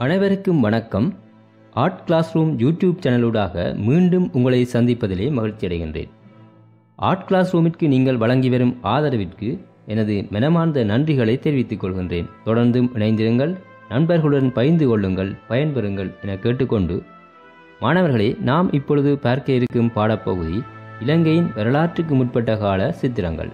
அனைவருக்கும் வணக்கம் art class room YouTube சேனலூடாக மீண்டும் உங்களை சந்திப்பதிலே மகிழ்ச்சி அடைகின்றேன் ஆர்ட் கிளாஸ் ரூமிற்கு நீங்கள் வழங்கி வரும் ஆதரவிற்கு எனது மனமார்ந்த நன்றிகளை தெரிவித்துக் கொள்கின்றேன் தொடர்ந்தும் இணைந்திருங்கள் நண்பர்களுடன் பகிர்ந்து கொள்ளுங்கள் பயன்பெறுங்கள் என கேட்டுக்கொண்டு மாணவர்களே நாம் இப்பொழுது பார்க்க இருக்கும் பாடப்பகுதி இலங்கையின் வரலாற்றுக்கு முற்பட்ட கால சித்திரங்கள்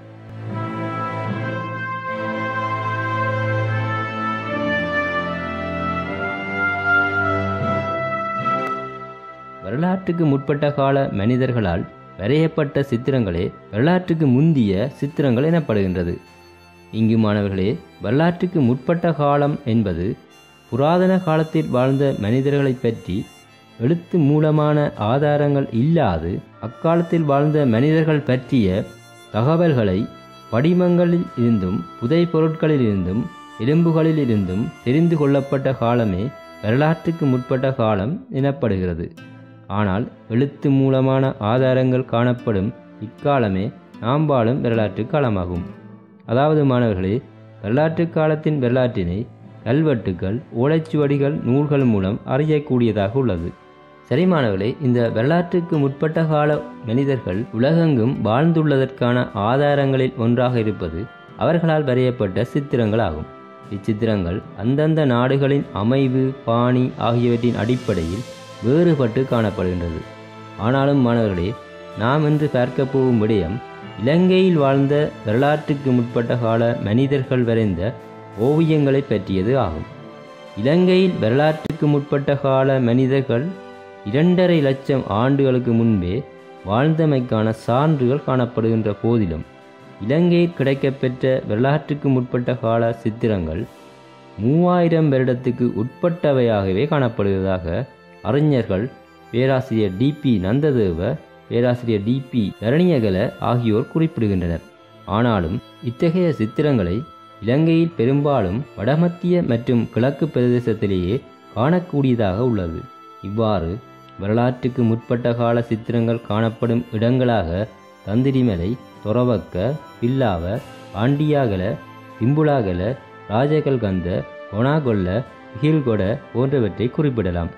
வரலாற்றுக்கு முற்பட்ட கால மனிதர்களால் வரையப்பட்ட சித்திரங்களே வரலாற்றுக்கு முந்திய சித்திரங்கள் எனப்படுகின்றது இங்கு மாணவர்களே வரலாற்றுக்கு முற்பட்ட காலம் என்பது புராதன காலத்தில் வாழ்ந்த மனிதர்களைப் பற்றி எழுத்து மூலமான ஆதாரங்கள் இல்லாது அக்காலத்தில் வாழ்ந்த மனிதர்கள் பற்றிய தகவல்களை படிமங்களில் இருந்தும் புதை பொருட்களில் இருந்தும் எலும்புகளில் இருந்தும் தெரிந்து கொள்ளப்பட்ட காலமே வரலாற்றுக்கு முற்பட்ட காலம் எனப்படுகிறது ஆனால் எழுத்து மூலமான ஆதாரங்கள் காணப்படும் இக்காலமே நாம் வாழும் வரலாற்று காலமாகும் அதாவது மாணவர்களே வரலாற்று காலத்தின் வரலாற்றினை கல்வெட்டுகள் ஓலைச்சுவடிகள் நூல்கள் மூலம் அறியக்கூடியதாக உள்ளது சரி மாணவர்களே இந்த வரலாற்றுக்கு முற்பட்ட கால மனிதர்கள் உலகெங்கும் வாழ்ந்துள்ளதற்கான ஆதாரங்களில் ஒன்றாக இருப்பது அவர்களால் வரையப்பட்ட சித்திரங்கள் ஆகும் இச்சித்திரங்கள் அந்தந்த நாடுகளின் அமைவு பாணி ஆகியவற்றின் அடிப்படையில் வேறுபட்டு காணப்படுகின்றது ஆனாலும் மாணவர்களே நாம் இன்று பார்க்க போகும் விடயம் இலங்கையில் வாழ்ந்த வரலாற்றுக்கு முற்பட்ட கால மனிதர்கள் வரைந்த ஓவியங்களை பற்றியது ஆகும் இலங்கையில் வரலாற்றுக்கு முற்பட்ட கால மனிதர்கள் இரண்டரை லட்சம் ஆண்டுகளுக்கு முன்பே வாழ்ந்தமைக்கான சான்றுகள் காணப்படுகின்ற போதிலும் இலங்கையில் கிடைக்கப்பெற்ற வரலாற்றுக்கு முற்பட்ட கால சித்திரங்கள் மூவாயிரம் வருடத்துக்கு உட்பட்டவையாகவே காணப்படுவதாக அறிஞர்கள் பேராசிரியர் டிபி நந்ததேவ பேராசிரியர் டிபி தரணியகல ஆகியோர் குறிப்பிடுகின்றனர் ஆனாலும் இத்தகைய சித்திரங்களை இலங்கையில் பெரும்பாலும் வடமத்திய மற்றும் கிழக்கு பிரதேசத்திலேயே காணக்கூடியதாக உள்ளது இவ்வாறு வரலாற்றுக்கு முற்பட்ட கால சித்திரங்கள் காணப்படும் இடங்களாக தந்திரிமலை தொரவக்க பில்லாவ பாண்டியாகல திம்புலாகல ராஜகல்கந்த கொணாகொல்ல ஹீல்கொட போன்றவற்றை குறிப்பிடலாம்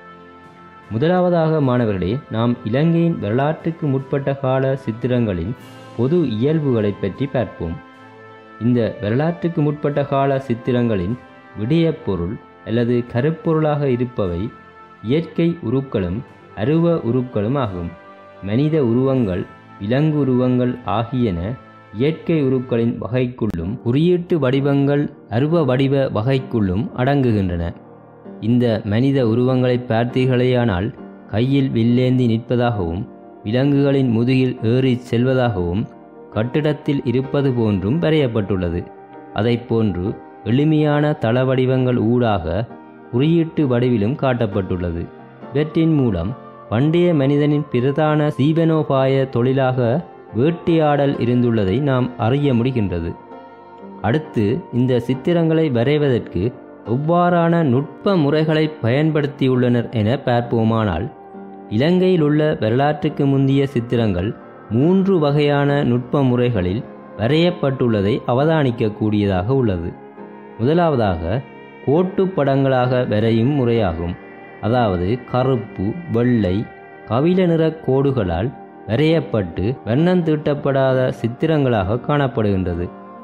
முதலாவதாக மாணவர்களே நாம் இலங்கையின் வரலாற்றுக்கு முற்பட்ட கால சித்திரங்களின் பொது இயல்புகளை பற்றி பார்ப்போம் இந்த வரலாற்றுக்கு முற்பட்ட கால சித்திரங்களின் விடயப்பொருள் அல்லது கருப்பொருளாக இருப்பவை இயற்கை உருக்களும் அருவ உருக்களும் ஆகும் மனித உருவங்கள் விலங்கு உருவங்கள் ஆகியன இயற்கை உருக்களின் வகைக்குள்ளும் குறியீட்டு வடிவங்கள் அருவ வடிவ வகைக்குள்ளும் அடங்குகின்றன இந்த மனித உருவங்களை பார்த்தீர்களேயானால் கையில் வில்லேந்தி நிற்பதாகவும் விலங்குகளின் முதுகில் ஏறி செல்வதாகவும் கட்டிடத்தில் இருப்பது போன்றும் வரையப்பட்டுள்ளது அதைப்போன்று எளிமையான தள வடிவங்கள் ஊடாக குறியீட்டு வடிவிலும் காட்டப்பட்டுள்ளது இவற்றின் மூலம் பண்டைய மனிதனின் பிரதான சீவனோபாய தொழிலாக வேட்டையாடல் இருந்துள்ளதை நாம் அறிய முடிகின்றது அடுத்து இந்த சித்திரங்களை வரைவதற்கு எவ்வாறான நுட்ப முறைகளை பயன்படுத்தியுள்ளனர் என பார்ப்போமானால் இலங்கையில் உள்ள வரலாற்றுக்கு முந்திய சித்திரங்கள் மூன்று வகையான நுட்ப முறைகளில் வரையப்பட்டுள்ளதை அவதானிக்கக்கூடியதாக உள்ளது முதலாவதாக கோட்டு படங்களாக வரையும் முறையாகும் அதாவது கருப்பு வெள்ளை கவில நிற கோடுகளால் வரையப்பட்டு வண்ணம் தீட்டப்படாத சித்திரங்களாக காணப்படுகின்றது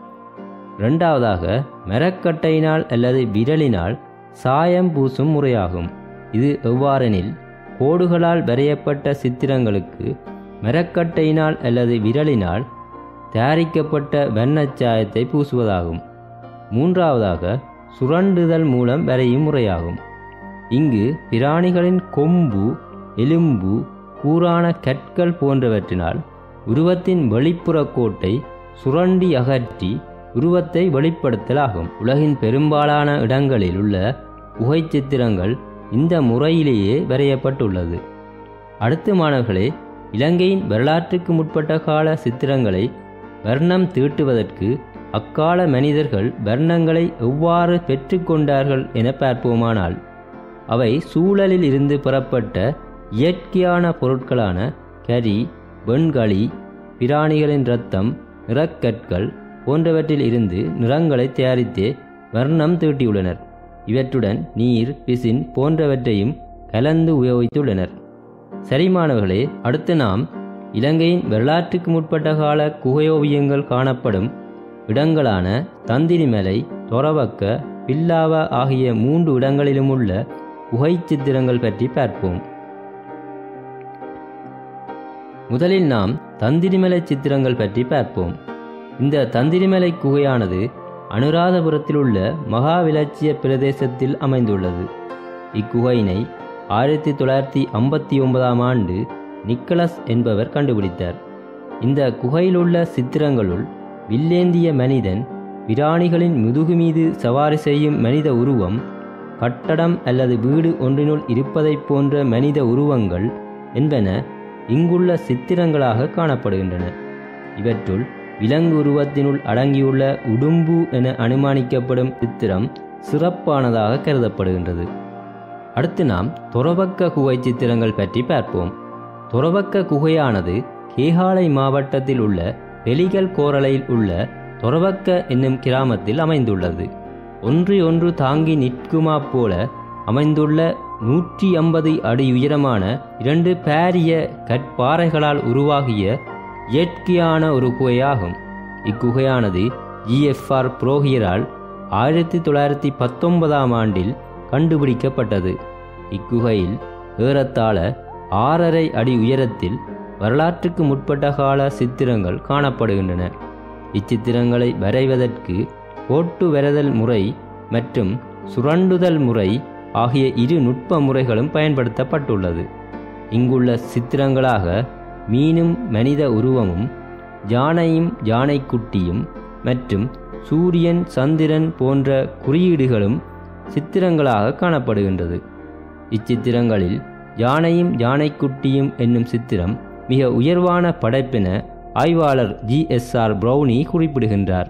இரண்டாவதாக மரக்கட்டையினால் அல்லது விரலினால் சாயம் பூசும் முறையாகும் இது எவ்வாறெனில் கோடுகளால் வரையப்பட்ட சித்திரங்களுக்கு மரக்கட்டையினால் அல்லது விரலினால் தயாரிக்கப்பட்ட வண்ணச்சாயத்தை பூசுவதாகும் மூன்றாவதாக சுரண்டுதல் மூலம் வரையும் முறையாகும் இங்கு பிராணிகளின் கொம்பு எலும்பு கூரான கற்கள் போன்றவற்றினால் உருவத்தின் வெளிப்புற கோட்டை சுரண்டி அகற்றி உருவத்தை வெளிப்படுத்தலாகும் உலகின் பெரும்பாலான இடங்களில் உள்ள புகைச்சித்திரங்கள் இந்த முறையிலேயே வரையப்பட்டுள்ளது அடுத்து மாணவர்களே இலங்கையின் வரலாற்றுக்கு முற்பட்ட கால சித்திரங்களை வர்ணம் தீட்டுவதற்கு அக்கால மனிதர்கள் வர்ணங்களை எவ்வாறு பெற்றுக்கொண்டார்கள் என பார்ப்போமானால் அவை சூழலில் இருந்து பெறப்பட்ட இயற்கையான பொருட்களான கரி வெண்களி பிராணிகளின் இரத்தம் நிறக்கற்கள் போன்றவற்றில் இருந்து நிறங்களை தயாரித்தே வர்ணம் தீட்டியுள்ளனர் இவற்றுடன் நீர் பிசின் போன்றவற்றையும் கலந்து உபயோகித்துள்ளனர் சரி மாணவர்களே அடுத்து நாம் இலங்கையின் வரலாற்றுக்கு முற்பட்ட கால குகையோவியங்கள் காணப்படும் இடங்களான தந்திரிமலை தொரவக்க பில்லாவ ஆகிய மூன்று இடங்களிலும் உள்ள குகை சித்திரங்கள் பற்றி பார்ப்போம் முதலில் நாம் தந்திரிமலை சித்திரங்கள் பற்றி பார்ப்போம் இந்த தந்திரிமலை குகையானது அனுராதபுரத்தில் உள்ள மகாவிலட்சிய பிரதேசத்தில் அமைந்துள்ளது இக்குகையினை ஆயிரத்தி தொள்ளாயிரத்தி ஐம்பத்தி ஒன்பதாம் ஆண்டு நிக்கலஸ் என்பவர் கண்டுபிடித்தார் இந்த குகையிலுள்ள சித்திரங்களுள் வில்லேந்திய மனிதன் விராணிகளின் முதுகு மீது சவாரி செய்யும் மனித உருவம் கட்டடம் அல்லது வீடு ஒன்றினுள் இருப்பதைப் போன்ற மனித உருவங்கள் என்பன இங்குள்ள சித்திரங்களாக காணப்படுகின்றன இவற்றுள் விலங்கு உருவத்தினுள் அடங்கியுள்ள உடும்பு என அனுமானிக்கப்படும் சித்திரம் சிறப்பானதாக கருதப்படுகின்றது அடுத்து நாம் தொரவக்க குகை சித்திரங்கள் பற்றி பார்ப்போம் தொரவக்க குகையானது கேகாலை மாவட்டத்தில் உள்ள பெலிகல் கோரளையில் உள்ள தொரவக்க என்னும் கிராமத்தில் அமைந்துள்ளது ஒன்று ஒன்று தாங்கி நிற்குமா போல அமைந்துள்ள நூற்றி ஐம்பது அடி உயரமான இரண்டு பாரிய கற்பாறைகளால் உருவாகிய இயற்கையான ஒரு குகையாகும் இக்குகையானது ஜிஎஃப்ஆர் புரோகியரால் ஆயிரத்தி தொள்ளாயிரத்தி பத்தொன்பதாம் ஆண்டில் கண்டுபிடிக்கப்பட்டது இக்குகையில் ஏறத்தாழ ஆறரை அடி உயரத்தில் வரலாற்றுக்கு முற்பட்ட கால சித்திரங்கள் காணப்படுகின்றன இச்சித்திரங்களை வரைவதற்கு கோட்டு வரைதல் முறை மற்றும் சுரண்டுதல் முறை ஆகிய இரு நுட்ப முறைகளும் பயன்படுத்தப்பட்டுள்ளது இங்குள்ள சித்திரங்களாக மீனும் மனித உருவமும் யானையும் யானைக்குட்டியும் மற்றும் சூரியன் சந்திரன் போன்ற குறியீடுகளும் சித்திரங்களாக காணப்படுகின்றது இச்சித்திரங்களில் யானையும் யானைக்குட்டியும் என்னும் சித்திரம் மிக உயர்வான படைப்பென ஆய்வாளர் ஜி எஸ் ஆர் ப்ரௌனி குறிப்பிடுகின்றார்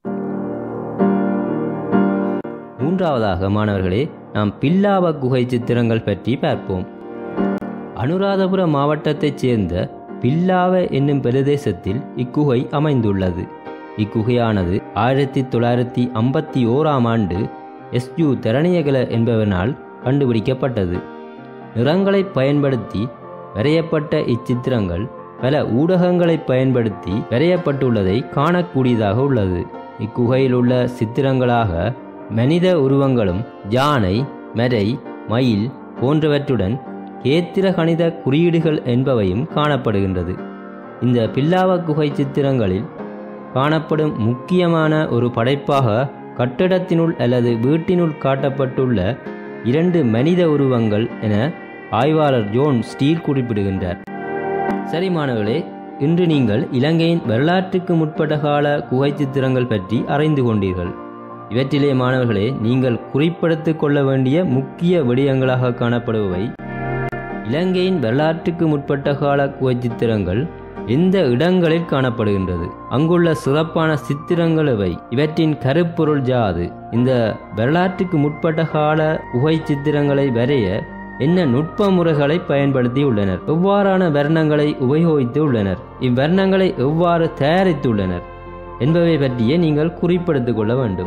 மூன்றாவதாக மாணவர்களே நாம் பில்லாவ குகை சித்திரங்கள் பற்றி பார்ப்போம் அனுராதபுர மாவட்டத்தைச் சேர்ந்த பில்லாவ என்னும் பிரதேசத்தில் இக்குகை அமைந்துள்ளது இக்குகையானது ஆயிரத்தி தொள்ளாயிரத்தி ஐம்பத்தி ஓராம் ஆண்டு எஸ் யு தரணியகல என்பவனால் கண்டுபிடிக்கப்பட்டது நிறங்களை பயன்படுத்தி வரையப்பட்ட இச்சித்திரங்கள் பல ஊடகங்களை பயன்படுத்தி வரையப்பட்டுள்ளதை காணக்கூடியதாக உள்ளது இக்குகையில் உள்ள சித்திரங்களாக மனித உருவங்களும் யானை மரை மயில் போன்றவற்றுடன் கேத்திர கணித குறியீடுகள் என்பவையும் காணப்படுகின்றது இந்த பில்லாவ குகை சித்திரங்களில் காணப்படும் முக்கியமான ஒரு படைப்பாக கட்டிடத்தினுள் அல்லது வீட்டினுள் காட்டப்பட்டுள்ள இரண்டு மனித உருவங்கள் என ஆய்வாளர் ஜோன் ஸ்டீல் குறிப்பிடுகின்றார் சரி மாணவர்களே இன்று நீங்கள் இலங்கையின் வரலாற்றுக்கு முற்பட்ட கால குகை சித்திரங்கள் பற்றி அறிந்து கொண்டீர்கள் இவற்றிலே மாணவர்களே நீங்கள் குறிப்பிடுத்திக் கொள்ள வேண்டிய முக்கிய விடயங்களாக காணப்படுபவை இலங்கையின் வரலாற்றுக்கு முற்பட்ட கால குகை சித்திரங்கள் எந்த இடங்களில் காணப்படுகின்றது அங்குள்ள சிறப்பான சித்திரங்கள் இவை இவற்றின் கருப்பொருள் ஜாது இந்த வரலாற்றுக்கு முற்பட்ட கால குகை சித்திரங்களை வரைய என்ன நுட்ப முறைகளை பயன்படுத்தியுள்ளனர் எவ்வாறான வர்ணங்களை உபயோகித்து உள்ளனர் இவ்வர்ணங்களை எவ்வாறு தயாரித்துள்ளனர் என்பவை பற்றியே நீங்கள் குறிப்பெடுத்துக் கொள்ள வேண்டும்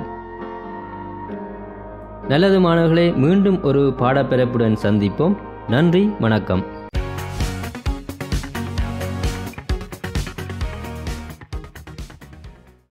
நல்லது மாணவர்களே மீண்டும் ஒரு பாடப்பிறப்புடன் சந்திப்போம் நன்றி வணக்கம்